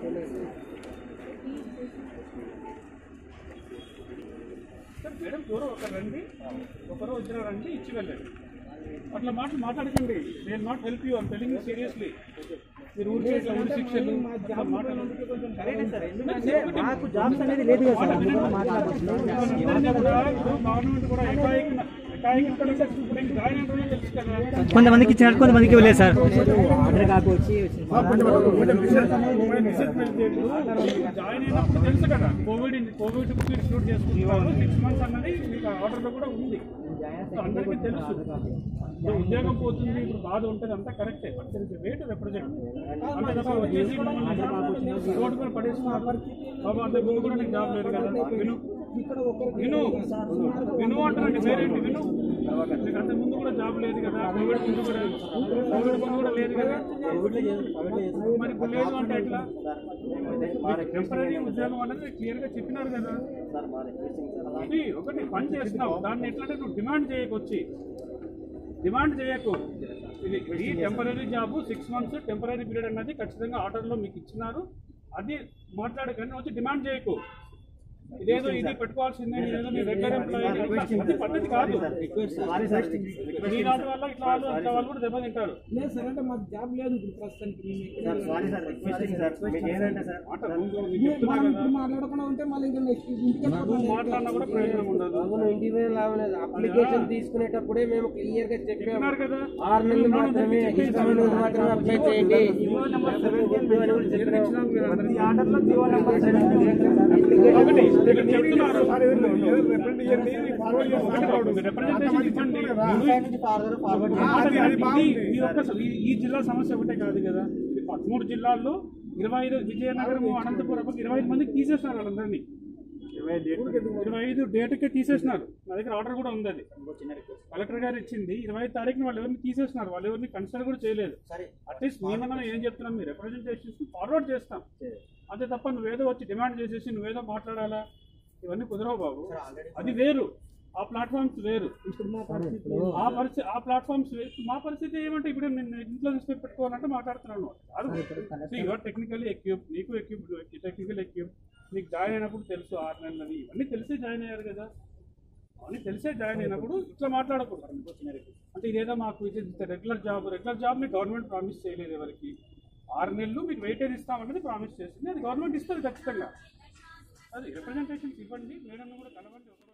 sir madam ఎవరో ఒక రండి ఒకరో ఇద్దరు రండి ఇచ్చి వెళ్ళండి అట్లా మాటలు మాట్లాడకండి నేను not help you I'm telling you seriously మీరు ఊరికే ఇట్లా ఉండి శిక్షలు అట్లా మాటలు మాకు జాబ్స్ అనేది లేదు కదా సార్ అందుకని అందరినీ కూడా ఇప్పుడు గవర్నమెంట్ కూడా ఎకాయికి ఎకాయికి కూడా ఇప్పుడు ఇంక జాయిన్ అయిన రోజే తెలుసు కదా కొంతమందికి ఇచ్చినట్టు కొంతమందికి ఇవ్వలేదు సార్ ఆర్డర్ కాకొచ్చి జాయిన్ అయినప్పుడు తెలుసు కదా కోవిడ్ కోవిడ్ రిక్రూట్ చేసుకుంటున్నారు సిక్స్ మంత్స్ అన్నది మీకు ఆర్డర్లో కూడా ఉంది సో అందరికీ తెలుసు ఇప్పుడు ఉద్యోగం పోతుంది ఇప్పుడు బాధ ఉంటుంది అంతా కరెక్టే బట్ వెయిట్ రిప్రజెంట్ అంతే తప్ప వచ్చేసి రోడ్డు మీద పడేస్తున్నారు బాబా అంత ముందు కూడా నీకు జాబ్ లేదు కదా విను విను విను అంటారండి పేరేంటి విను నీకు అంత ముందు కూడా జాబ్ లేదు కదా కోవిడ్ ముందు కూడా కోవిడ్ ముందు కూడా లేదు కదా మరి ఇప్పుడు లేదు అంటే ఎట్లా టెంపరీ ఉద్యోగం అనేది క్లియర్ గా చెప్పినారు కదా ఇది ఒకటి పని చేస్తున్నావు దాన్ని ఎట్లంటే నువ్వు డిమాండ్ చేయకొచ్చి డిమాండ్ చేయకు ఇది ఇది temporary job six months temporary period అన్నది ఖచ్చితంగా ఆర్డర్లో మీకు ఇచ్చినారు అది మాట్లాడకండి వచ్చి డిమాండ్ చేయకు ఇదేదో ఇది పెట్టుకోవాల్సిందే ఇదేదో నీ రెగ్యులర్ ఎంప్లాయీ అది పద్ధతి కాదు మీ నాటి వల్ల ఇట్లా వాళ్ళు అట్లా వాళ్ళు కూడా దెబ్బతింటారు లేదు సార్ అంటే మాకు జాబ్ లేదు ఇప్పుడు ప్రస్తుతానికి మేము ఎక్కడ సారీ సార్ రిక్వెస్టింగ్ సార్ మీకు ఏంటంటే సార్ మాట రూమ్లో నీకు చెప్తున్నా మనం కదా ఇప్పుడు మాట్లాడకుండా ఉంటే మళ్ళీ ఇంకా నెక్స్ట్ ఇంటికి నువ్వు మాట్లాడినా కూడా ప్రయోజనం ఉండదు అవును ఇంటి మీద లావలేదు అప్లికేషన్ తీసుకునేటప్పుడే మేము క్లియర్ గా చెప్పాము చెప్తున్నారు కదా ఆరు నెలలు మాత్రమే ఇష్టమైన రోజు మాత్రమే అప్లై చేయండి ఒకటి ఇక్కడ చెప్తున్నారు రిప్రజెంటేషన్ ఇవ్వండి ఇది ఈ ఒక్క ఈ- ఈ జిల్లా సమస్య ఒకటే కాదు కదా ఇది పదమూడు జిల్లాల్లో ఇరవై ఐదు విజయనగరం అనంతపురం ఇరవై ఐదు మందికి తీసేసినారు వాళ్ళందరినీ ఇరవై ఐదు డేట్కే తీసేసినారు నా దగ్గర ఆర్డర్ కూడా ఉంది అది కలెక్టర్ గారు ఇచ్చింది ఇరవై ఐదు తారీఖున వాళ్ళు ఎవరిని తీసేసినారు వాళ్ళు ఎవరిని కన్సిడర్ కూడా చేయలేదు అట్లీస్ట్ మేమన్నా ఏం చెప్తున్నాం మీ రిప్రజెంటేషన్స్ ఫార్వర్డ్ చేస్తాం అంతే తప్ప నువ్వేదో వచ్చి డిమాండ్ చేసేసి నువ్వేదో మాట్లాడాలా ఇవన్నీ కుదరవు బాబు అది వేరు ఆ ప్లాట్ఫామ్స్ వేరు ఆ పరిస్థితి ఆ ప్లాట్ఫామ్స్ వేరు మా పరిస్థితి ఏమంటే ఇప్పుడు నేను ఇంట్లో తీసుకొని పెట్టుకోవాలంటే మాట్లాడుతున్నాను యువర్ టెక్నికల్లీ ఎక్యూబ్ నీకు ఎక్యూబ్ టెక్నికల్ ఎక్యూబ్ నీకు జాయిన్ అయినప్పుడు తెలుసు ఆరు నెలలని ఇవన్నీ తెలిసే జాయిన్ అయ్యారు కదా అవన్నీ తెలిసే జాయిన్ అయినప్పుడు ఇట్లా మాట్లాడకూడదు అంటే ఇదేదో మాకు ఇది రెగ్యులర్ జాబ్ రెగ్యులర్ జాబ్ మీకు గవర్నమెంట్ ప్రామిస్ చేయలేదు ఎవరికి ఆరు నెలలు మీకు వెయిటేజ్ ఇస్తామన్నది ప్రామిస్ చేసింది అది గవర్నమెంట్ ఇస్తుంది ఖచ్చితంగా అది రిప్రజెంటేషన్స్ ఇవ్వండి మేడం కూడా కలవండి ఒకరోజు